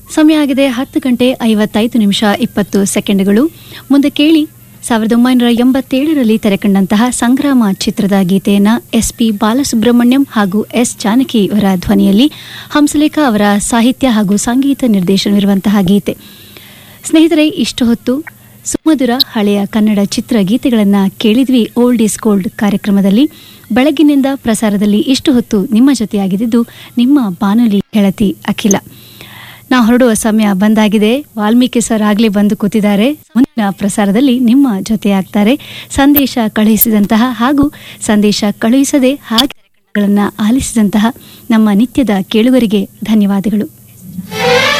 ಸಮಯ ಆಗಿದೆ ಹತ್ತು ಗಂಟೆ ಐವತ್ತೈದು ನಿಮಿಷ ಇಪ್ಪತ್ತು ಸೆಕೆಂಡ್ಗಳು ಮುಂದೆ ಕೇಳಿ ಸಾವಿರದ ಒಂಬೈನೂರ ಎಂಬತ್ತೇಳರಲ್ಲಿ ತೆರೆಕಂಡಂತಹ ಸಂಗ್ರಾಮ ಚಿತ್ರದ ಗೀತೆಯನ್ನ ಎಸ್ ಪಿ ಬಾಲಸುಬ್ರಹ್ಮಣ್ಯಂ ಹಾಗೂ ಎಸ್ ಜಾನಕಿ ಅವರ ಧ್ವನಿಯಲ್ಲಿ ಹಂಸಲೇಖ ಅವರ ಸಾಹಿತ್ಯ ಹಾಗೂ ಸಂಗೀತ ನಿರ್ದೇಶನವಿರುವಂತಹ ಗೀತೆ ಸ್ನೇಹಿತರೆ ಇಷ್ಟು ಹೊತ್ತು ಸುಮಧುರ ಹಳೆಯ ಕನ್ನಡ ಚಿತ್ರ ಗೀತೆಗಳನ್ನು ಕೇಳಿದ್ವಿ ಓಲ್ಡ್ ಈಸ್ ಗೋಲ್ಡ್ ಕಾರ್ಯಕ್ರಮದಲ್ಲಿ ಬೆಳಗಿನಿಂದ ಪ್ರಸಾರದಲ್ಲಿ ಇಷ್ಟು ಹೊತ್ತು ನಿಮ್ಮ ಜೊತೆಯಾಗಿದ್ದು ನಿಮ್ಮ ಬಾನುಲಿ ಗೆಳತಿ ಅಖಿಲ ನಾ ಹೊರಡುವ ಸಮಯ ಬಂದಾಗಿದೆ ವಾಲ್ಮೀಕಿ ಸರ್ ಆಗಲೇ ಬಂದು ಕೂತಿದ್ದಾರೆ ಮುಂದಿನ ಪ್ರಸಾರದಲ್ಲಿ ನಿಮ್ಮ ಜೊತೆಯಾಗ್ತಾರೆ ಸಂದೇಶ ಕಳುಹಿಸಿದಂತಹ ಹಾಗೂ ಸಂದೇಶ ಕಳುಹಿಸದೆ ಹಾಗೆ ಆಲಿಸಿದಂತಹ ನಮ್ಮ ನಿತ್ಯದ ಕೇಳುಗರಿಗೆ ಧನ್ಯವಾದಗಳು